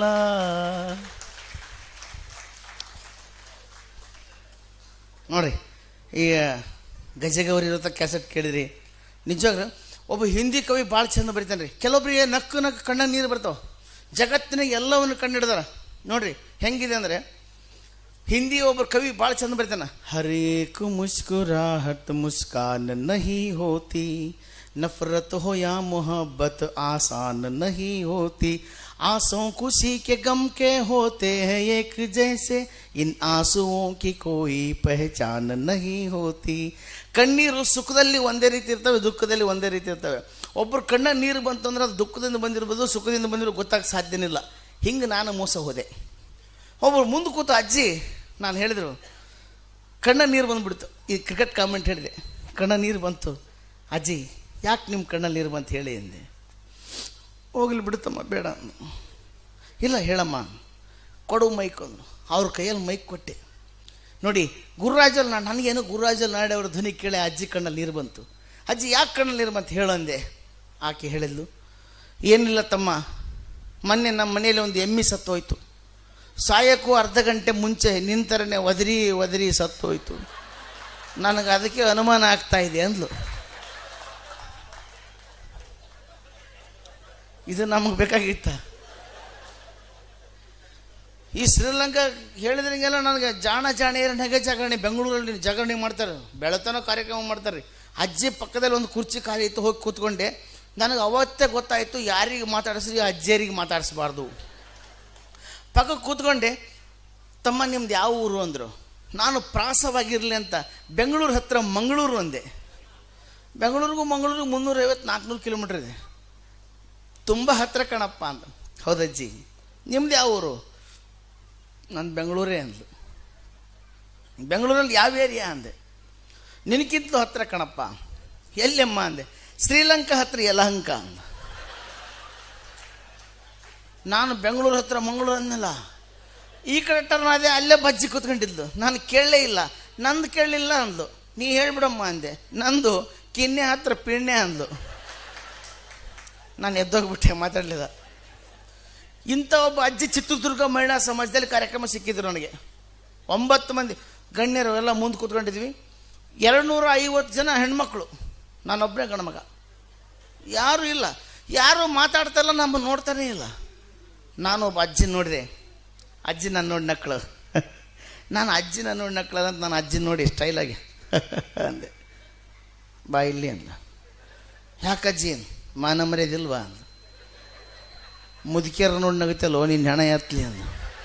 ನೋಡ್ರಿ ಈಗ ಗಜಗೌರಿ ಇರೋ ಕ್ಯಾಸೆಟ್ ಕೇಳಿದ್ರಿ ನಿಜವಾಗ್ಲೂ ಒಬ್ಬ ಹಿಂದಿ ಕವಿ ಭಾಳ ಚಂದ ಬರೀತಾನೆ ರೀ ಕೆಲವೊಬ್ರಿಗೆ ನಕ್ಕು ನಕ್ಕು ಕಣ್ಣ ನೀರು ಬರ್ತಾವೆ ಜಗತ್ತಿನ ಎಲ್ಲವನ್ನು ಕಂಡಿಡ್ದಾರ ನೋಡ್ರಿ ಹೆಂಗಿದೆ ಅಂದರೆ ಹಿಂದಿ ಒಬ್ಬ ಕವಿ ಭಾಳ ಚಂದ ಬರೀತಾನ ಹರೇಕ್ ಮುಸ್ಕುರಾಹಟ್ ಮುಸ್ಕಾನ್ ನಹಿ ಹೋತಿ नफरत हो या मोहब्बत आसान नहीं होती आंसू खुशी के गम के होते हैं एक जैसे इन आंसुओं की कोई पहचान नहीं होती ಕಣ್ಣೀರು ಸುಖದಲ್ಲಿ ಒಂದೇ ರೀತಿ ಇರ್ತವೆ ದುಃಖದಲ್ಲಿ ಒಂದೇ ರೀತಿ ಇರ್ತವೆ ಒಬ್ಬರು ಕಣ್ಣ ನೀರು ಬಂತು ಅಂದ್ರೆ ಅದು ದುಃಖದಿಂದ ಬಂದಿರ್ಬೋದು ಸುಖದಿಂದ ಬಂದಿರೋ ಗೊತ್ತಾಗ ಸಾಧ್ಯನಿಲ್ಲ ಹಿಂಗೆ ನಾನು ಮೋಸ ಹೋದೆ ಒಬ್ಬರು ಮುಂದೆ ಕೂತು ಅಜ್ಜಿ ನಾನು ಹೇಳಿದರು ಕಣ್ಣ ನೀರು ಬಂದ್ಬಿಡ್ತು ಈ ಕ್ರಿಕೆಟ್ ಕಾಮೆಂಟ್ ಹೇಳಿದೆ ಕಣ್ಣ ನೀರು ಬಂತು ಅಜ್ಜಿ ಯಾಕೆ ನಿಮ್ಮ ಕಣ್ಣಲ್ಲಿ ನೀರು ಬಂತು ಹೇಳಿ ಎಂದೆ ಹೋಗ್ಲಿ ಬಿಡುತ್ತಮ್ಮ ಬೇಡ ಅಂದ್ನು. ಇಲ್ಲ ಹೇಳಮ್ಮ ಕೊಡು ಮೈಕ್ ಅಂದ್ರು ಅವ್ರ ಕೈಯಲ್ಲಿ ಮೈಕ್ ಕೊಟ್ಟೆ ನೋಡಿ ಗುರುರಾಜಲ್ ನಾನು ನನಗೇನು ಗುರುರಾಜಲ್ ನಾಡೆ ಅವ್ರ ಧ್ವನಿ ಕೇಳಿ ಅಜ್ಜಿ ಕಣ್ಣಲ್ಲಿ ನೀರು ಬಂತು ಅಜ್ಜಿ ಯಾಕೆ ಕಣ್ಣಲ್ಲಿ ನೀರು ಬಂತು ಹೇಳಂದೆ ಆಕೆ ಹೇಳಿದ್ಲು ಏನಿಲ್ಲ ತಮ್ಮ ಮೊನ್ನೆ ನಮ್ಮ ಮನೆಯಲ್ಲಿ ಒಂದು ಎಮ್ಮಿ ಸತ್ತೋಯ್ತು ಸಾಯಕ್ಕೂ ಅರ್ಧ ಗಂಟೆ ಮುಂಚೆ ನಿಂತರನೆ ಒದರಿ ಒದರಿ ಸತ್ತೋಯ್ತು ನನಗೆ ಅದಕ್ಕೆ ಅನುಮಾನ ಆಗ್ತಾ ಇದೆ ಅಂದ್ಲು ಇದು ನಮಗೆ ಬೇಕಾಗಿತ್ತ ಈ ಶ್ರೀಲಂಕಾ ಹೇಳಿದ್ರಂಗೆಲ್ಲ ನನಗೆ ಜಾಣ ಜಾಣಿಯರ ನೆಗೆ ಜಾಗರಣೆ ಬೆಂಗಳೂರಲ್ಲಿ ಜಾಗರಣೆ ಮಾಡ್ತಾರೆ ಬೆಳತನ ಕಾರ್ಯಕ್ರಮ ಮಾಡ್ತಾರೆ ಅಜ್ಜಿ ಪಕ್ಕದಲ್ಲಿ ಒಂದು ಕುರ್ಚಿ ಖಾಲಿ ಇತ್ತು ಹೋಗಿ ಕೂತ್ಕೊಂಡೆ ನನಗೆ ಅವತ್ತೇ ಗೊತ್ತಾಯಿತು ಯಾರಿಗೆ ಮಾತಾಡಿಸ್ರಿ ಅಜ್ಜಿಯರಿಗೆ ಮಾತಾಡಿಸ್ಬಾರ್ದು ಪಕ್ಕಕ್ಕೆ ಕೂತ್ಕೊಂಡೆ ತಮ್ಮ ನಿಮ್ದು ಯಾವ ಊರು ಅಂದರು ನಾನು ಪ್ರಾಸವಾಗಿರಲಿ ಅಂತ ಬೆಂಗಳೂರು ಹತ್ರ ಮಂಗಳೂರು ಅಂದೆ ಬೆಂಗಳೂರಿಗೂ ಮಂಗಳೂರಿಗೂ ಮುನ್ನೂರೈವತ್ತು ನಾಲ್ಕುನೂರು ಕಿಲೋಮೀಟ್ರ್ ಇದೆ ತುಂಬ ಹತ್ತಿರ ಕಣಪ್ಪ ಅಂತ ಹೌದಜ್ಜಿ ನಿಮ್ದು ಯಾವ ಊರು ನಾನು ಬೆಂಗಳೂರೇ ಅಂದ್ಲು ಬೆಂಗಳೂರಲ್ಲಿ ಯಾವ ಏರಿಯಾ ಅಂದೆ ನಿನಗಿಂತಲೂ ಹತ್ತಿರ ಕಣಪ್ಪ ಎಲ್ಲೆಮ್ಮ ಅಂದೆ ಶ್ರೀಲಂಕಾ ಹತ್ರ ಯಲಹಂಕ ಅಂದ ನಾನು ಬೆಂಗಳೂರು ಹತ್ರ ಮಂಗಳೂರು ಅನ್ನಲ್ಲ ಈ ಕಡೆ ಟರ್ನ್ ಆದೆ ಅಲ್ಲೇ ಬಜ್ಜಿ ಕೂತ್ಕೊಂಡಿದ್ಲು ನಾನು ಕೇಳಲೇ ಇಲ್ಲ ನಂದು ಕೇಳಲಿಲ್ಲ ಅಂದ್ಲು ನೀ ಹೇಳ್ಬಿಡಮ್ಮ ಅಂದೆ ನಂದು ಕಿನ್ನೆ ಹತ್ರ ಪಿಣ್ಣೆ ಅಂದ್ಲು ನಾನು ಎದ್ದೋಗ್ಬಿಟ್ಟೆ ಮಾತಾಡಲಿಲ್ಲ ಇಂಥ ಒಬ್ಬ ಅಜ್ಜಿ ಚಿತ್ರದುರ್ಗ ಮಹಿಳಾ ಸಮಾಜದಲ್ಲಿ ಕಾರ್ಯಕ್ರಮ ಸಿಕ್ಕಿದ್ರು ನನಗೆ ಒಂಬತ್ತು ಮಂದಿ ಗಣ್ಯರು ಎಲ್ಲ ಮುಂದೆ ಕೂತ್ಕೊಂಡಿದ್ವಿ ಎರಡು ನೂರ ಐವತ್ತು ಜನ ಹೆಣ್ಮಕ್ಳು ನಾನೊಬ್ಬನೇ ಗಣಮಗ ಯಾರೂ ಇಲ್ಲ ಯಾರು ಮಾತಾಡ್ತಾ ಇಲ್ಲ ನಮ್ಮ ನೋಡ್ತಾನೇ ಇಲ್ಲ ನಾನು ಒಬ್ಬ ಅಜ್ಜಿ ನೋಡಿದೆ ಅಜ್ಜಿ ನಾನು ನೋಡಿ ನಕ್ಕಳು ನಾನು ಅಜ್ಜಿನ ನೋಡಿ ನಕ್ಕಳ ಅಂತ ನಾನು ಅಜ್ಜಿ ನೋಡಿ ಸ್ಟೈಲಾಗಿ ಅಂದೆ ಬಾ ಇಲ್ಲಿ ಅಂದ ಯಾಕಜ್ಜಿ ಅಂದ ಮಾನ ಮರ್ಯಾದಿಲ್ವಾ ಅಂದ ಮುದುಕಿಯರ ನೋಡಿ ನಗುತ್ತಲ್ಲೋ ನಿನ್ನ ಹಣ ಎತ್ತಲಿ ಅಂದ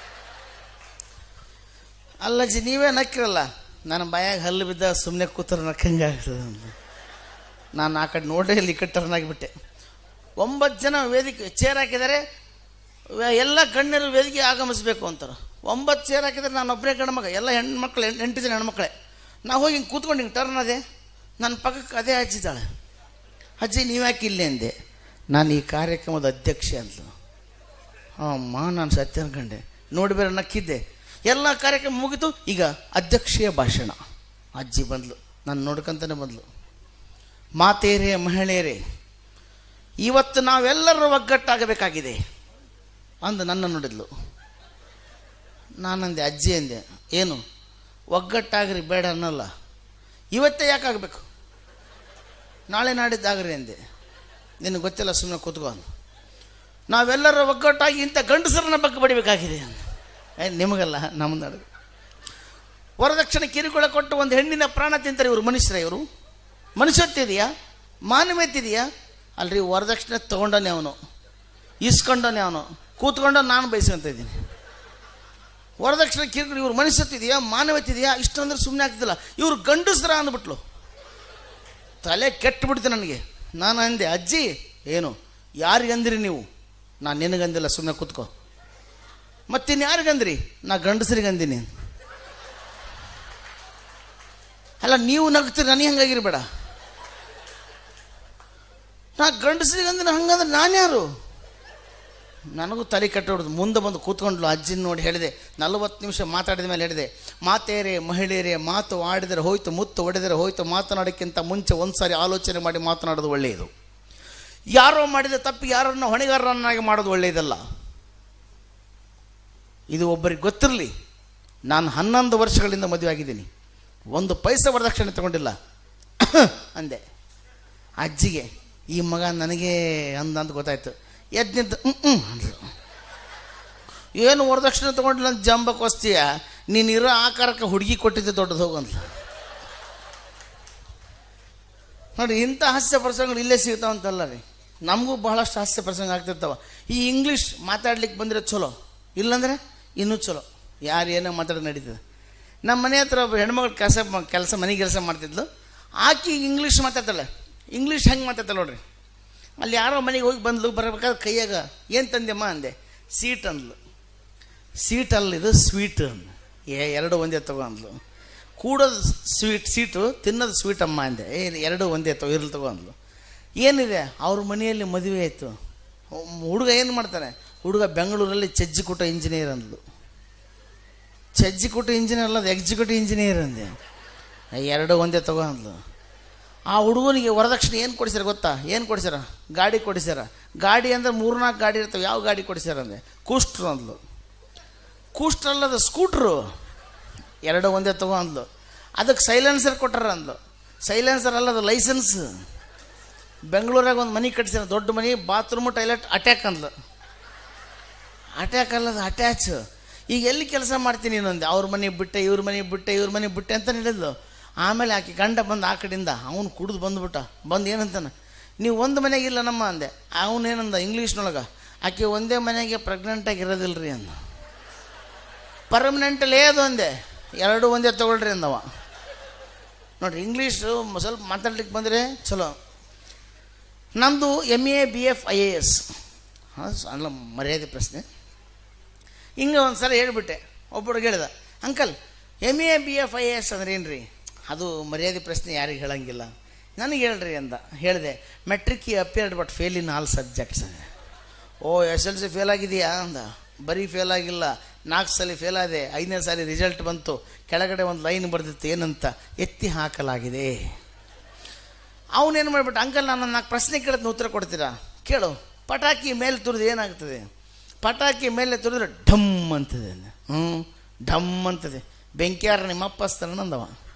ಅಲ್ಲಜ್ಜಿ ನೀವೇ ನಕ್ಕಿರಲ್ಲ ನನ್ನ ಬಾಯಾಗ ಹಲ್ಲು ಬಿದ್ದ ಸುಮ್ಮನೆ ಕೂತರು ನಕ್ಕಂಗೆ ಆಗ್ತದೆ ಅಂದ ನಾನು ಆ ಕಡೆ ನೋಡೇ ಇಲ್ಲಿ ಈ ಕಡೆ ಟರ್ನ್ ಆಗಿಬಿಟ್ಟೆ ಒಂಬತ್ತು ಜನ ವೇದಿಕೆ ಚೇರ್ ಹಾಕಿದ್ದಾರೆ ವ- ಎಲ್ಲ ಗಣ್ಯರು ವೇದಿಕೆ ಆಗಮಿಸಬೇಕು ಅಂತಾರೆ ಒಂಬತ್ತು ಚೇರ್ ಹಾಕಿದ್ರೆ ನಾನು ಒಬ್ಬನೇ ಗಂಡು ಎಲ್ಲ ಹೆಣ್ಮಕ್ಳು ಎಂಟು ಎಂಟು ಜನ ಹೆಣ್ಮಕ್ಳೇ ನಾವು ಹೋಗಿ ಹಿಂಗೆ ಕೂತ್ಕೊಂಡು ಹಿಂಗೆ ಟರ್ನ್ ಅದೇ ನನ್ನ ಪಕ್ಕಕ್ಕೆ ಅದೇ ಹಚ್ಚಿದ್ದಾಳೆ ಅಜ್ಜಿ ನೀವು ಯಾಕೆ ಇಲ್ಲಿ ಅಂದೆ ನಾನು ಈ ಕಾರ್ಯಕ್ರಮದ ಅಧ್ಯಕ್ಷೆ ಅಂದ್ಲು ಅಮ್ಮ ನಾನು ಸತ್ಯ ಅನ್ಕೊಂಡೆ ನೋಡಿ ಬೇರೆ ನಕ್ಕಿದ್ದೆ ಎಲ್ಲ ಕಾರ್ಯಕ್ರಮ ಮುಗಿತು ಈಗ ಅಧ್ಯಕ್ಷೀಯ ಭಾಷಣ ಅಜ್ಜಿ ಬಂದ್ಲು ನಾನು ನೋಡ್ಕೊಂತಾನೆ ಬಂದ್ಲು ಮಾತೇರೆ ಮಹಿಳೆಯರೇ ಇವತ್ತು ನಾವೆಲ್ಲರೂ ಒಗ್ಗಟ್ಟಾಗಬೇಕಾಗಿದೆ ಅಂದು ನನ್ನ ನೋಡಿದ್ಲು ನಾನಂದೆ ಅಜ್ಜಿ ಅಂದೆ ಏನು ಒಗ್ಗಟ್ಟಾಗ್ರಿ ಬೇಡ ಅನ್ನಲ್ಲ ಇವತ್ತೇ ಯಾಕಾಗಬೇಕು ನಾಳೆ ನಾಡಿದ್ದಾಗ್ರಿ ಅಂದೆ ನಿನಗೆ ಗೊತ್ತಿಲ್ಲ ಸುಮ್ಮನೆ ಕೂತ್ಕೊ ಅಂದ ನಾವೆಲ್ಲರೂ ಒಗ್ಗಟ್ಟಾಗಿ ಇಂಥ ಗಂಡಸರನ್ನ ಬಗ್ಗೆ ಬಡಿಬೇಕಾಗಿದೆ ಅಂದ ಏ ನಿಮಗಲ್ಲ ನಮ್ಮ ನಡುವೆ ವರದಕ್ಷಿಣೆ ಕಿರುಕುಳ ಕೊಟ್ಟು ಒಂದು ಹೆಣ್ಣಿನ ಪ್ರಾಣ ತಿಂತಾರೆ ಇವರು ಮನುಷ್ಯರ ಇವರು ಮನುಷ್ಯತ್ತಿದೆಯಾ ಮಾನವೀಯತಿದೆಯಾ ಅಲ್ರಿ ವರದಕ್ಷಿಣೆ ತೊಗೊಂಡನೆ ಅವನು ಇಸ್ಕೊಂಡನೆ ಅವನು ಕೂತ್ಕೊಂಡು ನಾನು ಬಯಸ್ಕೊಂತ ಇದ್ದೀನಿ ವರದಕ್ಷಿಣೆ ಕಿರುಕುಳ ಇವ್ರು ಮನುಷ್ಯತ್ತಿದೆಯಾ ಮಾನವೀಯತಿದೆಯಾ ಇಷ್ಟಂದ್ರೆ ಸುಮ್ಮನೆ ಆಗ್ತಿಲ್ಲ ಇವ್ರು ಗಂಡಸ್ರ ಅಂದ್ಬಿಟ್ಲು ತಲೆ ಕೆಟ್ಟು ಬಿಡ್ತು ನನಗೆ ನಾನು ಅಂದೆ ಅಜ್ಜಿ ಏನು ಯಾರಿಗಂದ್ರಿ ನೀವು ನಾನು ನಿನಗಂದಿಲ್ಲ ಸುಮ್ಮನೆ ಕೂತ್ಕೋ ಮತ್ತಿನ್ನು ಯಾರಿಗಂದ್ರಿ ನಾ ಗಂಡಸರಿಗೆ ಅಂದಿನಿ ಅಲ್ಲ ನೀವು ನಗ್ತೀರಿ ನನಗೆ ಹಂಗಾಗಿರ್ಬೇಡ ನಾ ಗಂಡಸರಿಗೆ ಅಂದ್ರೆ ಹಂಗಂದ್ರೆ ನಾನು ಯಾರು ನನಗೂ ತಲೆ ಕೆಟ್ಟೋಡ್ದು ಮುಂದೆ ಬಂದು ಕೂತ್ಕೊಂಡ್ಲು ಅಜ್ಜಿನ ನೋಡಿ ಹೇಳಿದೆ ನಲವತ್ತು ನಿಮಿಷ ಮಾತಾಡಿದ ಮೇಲೆ ಹೇಳಿದೆ ಮಾತೇರೆ ಮಹಿಳೆಯರೇ ಮಾತು ಆಡಿದರೆ ಹೋಯ್ತು ಮುತ್ತು ಹೊಡೆದರೆ ಹೋಯ್ತು ಮಾತನಾಡೋಕ್ಕಿಂತ ಮುಂಚೆ ಒಂದು ಸಾರಿ ಆಲೋಚನೆ ಮಾಡಿ ಮಾತನಾಡೋದು ಒಳ್ಳೆಯದು ಯಾರೋ ಮಾಡಿದ ತಪ್ಪು ಯಾರನ್ನು ಹೊಣೆಗಾರರನ್ನಾಗಿ ಮಾಡೋದು ಒಳ್ಳೆಯದಲ್ಲ ಇದು ಒಬ್ಬರಿಗೆ ಗೊತ್ತಿರಲಿ ನಾನು ಹನ್ನೊಂದು ವರ್ಷಗಳಿಂದ ಮದುವೆ ಆಗಿದ್ದೀನಿ ಒಂದು ಪೈಸೆ ವರದಕ್ಷಿಣೆ ತಗೊಂಡಿಲ್ಲ ಅಂದೆ ಅಜ್ಜಿಗೆ ಈ ಮಗ ನನಗೆ ಅಂದ ಅಂತ ಗೊತ್ತಾಯ್ತು ಎದ್ದು ನಿಂತು ಹ್ಞೂ ಹ್ಞೂ ಅಂದ್ರು ಏನು ವರದಕ್ಷಿಣೆ ತಗೊಂಡಿಲ್ಲ ಅಂತ ಜಂಬಕ್ಕೆ ವಸ್ತೀಯ ನೀನು ಇರೋ ಆಕಾರಕ್ಕೆ ಹುಡುಗಿ ಕೊಟ್ಟಿದ್ದೆ ದೊಡ್ಡದು ಹೋಗಂತ ನೋಡಿ ಇಂಥ ಹಾಸ್ಯ ಪ್ರಸಂಗಗಳು ಇಲ್ಲೇ ಸಿಗ್ತಾವಂತಲ್ಲ ರೀ ನಮಗೂ ಬಹಳಷ್ಟು ಹಾಸ್ಯ ಪ್ರಸಂಗ ಆಗ್ತಿರ್ತಾವ ಈ ಇಂಗ್ಲೀಷ್ ಮಾತಾಡ್ಲಿಕ್ಕೆ ಬಂದರೆ ಚಲೋ ಇಲ್ಲಾಂದ್ರೆ ಇನ್ನೂ ಚಲೋ ಯಾರು ಏನೋ ಮಾತಾಡೋದು ನಡೀತದೆ ನಮ್ಮ ಮನೆ ಹತ್ರ ಒಬ್ಬ ಹೆಣ್ಮಗಳು ಕೆಲಸ ಕೆಲಸ ಮನೆ ಕೆಲಸ ಮಾಡ್ತಿದ್ಲು ಆಕಿ ಇಂಗ್ಲೀಷ್ ಮಾತಾಡ್ತಾಳೆ ಇಂಗ್ಲೀಷ್ ಹೆಂಗೆ ಮಾತಾಡ್ತಾಳೆ ನೋಡ್ರಿ ಅಲ್ಲಿ ಯಾರೋ ಮನೆಗೆ ಹೋಗಿ ಬಂದ್ಲು ಬರಬೇಕಾದ್ರೆ ಕೈಯಾಗ ಏನು ತಂದೆಮ್ಮ ಅಂದೆ ಸೀಟ್ ಅಂದ್ಲು ಸೀಟ್ ಅಲ್ಲಿದು ಸ್ವೀಟ್ ಅಂದ್ ಏ ಎರಡು ಒಂದೇ ತಗೋ ಅಂದ್ಲು ಕೂಡೋದು ಸ್ವೀಟ್ ಸೀಟು ತಿನ್ನೋದು ಸ್ವೀಟ್ ಅಮ್ಮ ಅಂದೆ ಏ ಎರಡು ಒಂದೇ ತಗೋ ಇರ್ಲಿ ತಗೋ ಅಂದ್ಲು ಏನಿದೆ ಅವ್ರ ಮನೆಯಲ್ಲಿ ಮದುವೆ ಆಯಿತು ಹುಡುಗ ಏನು ಮಾಡ್ತಾನೆ ಹುಡುಗ ಬೆಂಗಳೂರಲ್ಲಿ ಚಜ್ಜಿಕೂಟ ಇಂಜಿನಿಯರ್ ಅಂದ್ಲು ಚಜ್ಜಿಕೂಟ ಇಂಜಿನಿಯರ್ ಅಲ್ಲ ಅದು ಎಕ್ಸಿಕ್ಯೂಟಿವ್ ಇಂಜಿನಿಯರ್ ಅಂದೆ ಏ, ಎರಡು ಒಂದೇ ತಗೋ ಅಂದ್ಲು ಆ ಹುಡುಗನಿಗೆ ವರದಕ್ಷಿಣೆ ಏನು ಕೊಡಿಸ್ಯಾರ ಗೊತ್ತಾ ಏನು ಕೊಡಿಸ್ಯಾರ ಗಾಡಿ ಕೊಡಿಸ್ಯಾರ ಗಾಡಿ ಅಂದ್ರೆ ಮೂರ್ನಾಲ್ಕು ಗಾಡಿ ಇರ್ತವೆ ಯಾವ ಗಾಡಿ ಕೊಡಿಸ್ಯಾರ ಅಂದೆ ಕೂಸ್ಟ್ರು ಅಂದ್ಲು ಕೂಸ್ಟ್ರ್ ಅಲ್ಲದ ಸ್ಕೂಟ್ರು ಎರಡು ಒಂದೇ ತಗೋ ಅಂದ್ಲು ಅದಕ್ಕೆ ಸೈಲೆನ್ಸರ್ ಕೊಟ್ಟಾರ ಅಂದ್ಲು ಸೈಲೆನ್ಸರ್ ಅಲ್ಲದ ಲೈಸೆನ್ಸ್ ಬೆಂಗಳೂರಾಗ ಒಂದು ಮನೆ ಕಟ್ಸ್ಯಾರ ದೊಡ್ಡ ಮನೆ ಬಾತ್ರೂಮ್ ಟಾಯ್ಲೆಟ್ ಅಟ್ಯಾಕ್ ಅಂದ್ಲು ಅಟ್ಯಾಕ್ ಅಲ್ಲದ ಅಟ್ಯಾಚ್ ಈಗ ಎಲ್ಲಿ ಕೆಲಸ ಮಾಡ್ತೀನಿ ಇನ್ನೊಂದು ಅವ್ರ ಮನೆ ಬಿಟ್ಟೆ ಇವ್ರ ಮನೆ ಬಿಟ್ಟೆ ಇವ್ರ ಮನೆ ಬಿಟ್ಟೆ ಅಂತ ಹೇಳಿದ್ಲು ಆಮೇಲೆ ಆಕೆ ಗಂಡ ಬಂದು ಆ ಕಡೆಯಿಂದ ಅವನು ಕುಡಿದು ಬಂದ್ಬಿಟ್ಟ ಬಂದು ಏನಂತಾನ ನೀವು ಒಂದು ಮನೆಗೆ ಇಲ್ಲ ನಮ್ಮ ಅಂದೆ ಅವನೇನಂದ ಇಂಗ್ಲೀಷ್ನೊಳಗೆ ಆಕೆ ಒಂದೇ ಮನೆಗೆ ಪ್ರೆಗ್ನೆಂಟಾಗಿ ಇರೋದಿಲ್ಲ ರೀ ಅಂದ ಪರ್ಮನೆಂಟಲ್ಲೇ ಅದು ಒಂದೇ ಎರಡು ಒಂದೇ ತಗೊಳ್ರಿ ಅಂದವ ನೋಡ್ರಿ ಇಂಗ್ಲೀಷು ಮ- ಸ್ವಲ್ಪ ಮಾತಾಡ್ಲಿಕ್ಕೆ ಬಂದರೆ ಚಲೋ ನಮ್ಮದು M A B F I A S ಅಲ್ಲ ಮರ್ಯಾದೆ ಪ್ರಶ್ನೆ ಹಿಂಗೆ ಒಂದು ಸಲ ಹೇಳ್ಬಿಟ್ಟೆ ಒಬ್ಬ ಹುಡುಗ ಹೇಳ್ದ uncle M A B F I A S ಅಂದ್ರೆ ಏನು ರೀ ಅದು ಮರ್ಯಾದೆ ಪ್ರಶ್ನೆ ಯಾರಿಗೆ ಹೇಳಂಗಿಲ್ಲ ನನಗೆ ಹೇಳ್ರಿ ಅಂದ ಹೇಳಿದೆ ಮೆಟ್ರಿಕ್ ಈ appeared but fail in all subjects ಅಂದೆ ಓ ಎಸ್ ಎಲ್ ಸಿ ಫೇಲ್ ಆಗಿದೆಯಾ ಅಂದ ಬರೀ ಫೇಲ್ ಆಗಿಲ್ಲ ನಾಲ್ಕು ಸಲ ಫೇಲ್ ಆದೆ ಐದನೇ ಸಾರಿ ರಿಸಲ್ಟ್ ಬಂತು ಕೆಳಗಡೆ ಒಂದು ಲೈನ್ ಬರ್ದಿತ್ತು ಏನಂತ ಎತ್ತಿ ಹಾಕಲಾಗಿದೆ ಅವನೇನು ಮಾಡ್ಬಿಟ್ಟು ಅಂಕಲ್ ನಾನು ನಾಲ್ಕು ಪ್ರಶ್ನೆ ಕೇಳಿದ್ನ ಉತ್ತರ ಕೊಡ್ತೀರಾ ಕೇಳು ಪಟಾಕಿ ಮೇಲೆ ತುರಿದು ಏನಾಗ್ತದೆ ಪಟಾಕಿ ಮೇಲೆ ತುರಿದ್ರೆ ಢಮ್ ಅಂತದೆ ಹ್ಞೂ ಢಮ್ ಅಂತದೆ ಬೆಂಕಿಯಾರ ನಿಮ್ಮ ಅಪ್ಪ ಹಚ್ತಾನೆ ಅಂದವ